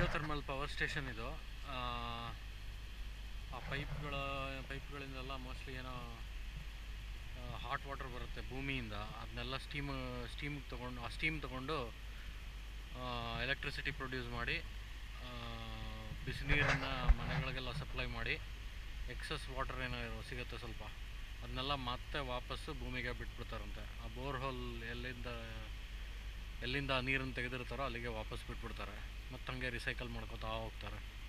geothermal power station ಇದು ಆ, ಆ ಪೈಪ್ಗಳ ಪೈಪ್ಗಳಿಂದೆಲ್ಲ ಮೋಸ್ಟ್ಲಿ ಏನೋ ಹಾಟ್ ವಾಟರ್ ಬರುತ್ತೆ ಭೂಮಿಯಿಂದ ಅದನ್ನೆಲ್ಲ ಸ್ಟೀಮ್ ಸ್ಟೀಮ್ಗೆ ತೊಗೊಂಡು ಆ ಸ್ಟೀಮ್ ತೊಗೊಂಡು ಎಲೆಕ್ಟ್ರಿಸಿಟಿ ಪ್ರೊಡ್ಯೂಸ್ ಮಾಡಿ ಆ, ಬಿಸಿನೀರನ್ನು ಮನೆಗಳಿಗೆಲ್ಲ ಸಪ್ಲೈ ಮಾಡಿ ಎಕ್ಸಸ್ ವಾಟರ್ ಏನೋ ಇರೋ- ಸಿಗುತ್ತೆ ಸ್ವಲ್ಪ ಅದನ್ನೆಲ್ಲ ಮತ್ತೆ ವಾಪಸ್ಸು ಭೂಮಿಗೆ ಬಿಟ್ಬಿಡ್ತಾರಂತೆ ಆ ಬೋರ್ಹೋಲ್ ಎಲ್ಲಿಂದ ಎಲ್ಲಿಂದ ನೀರನ್ನು ತೆಗೆದಿರ್ತಾರೋ ಅಲ್ಲಿಗೆ ವಾಪಸ್ ಬಿಟ್ಬಿಡ್ತಾರೆ ಮತ್ತು ಹಂಗೆ ರಿಸೈಕಲ್ ಮಾಡ್ಕೊತಾ ಹೋಗ್ತಾರೆ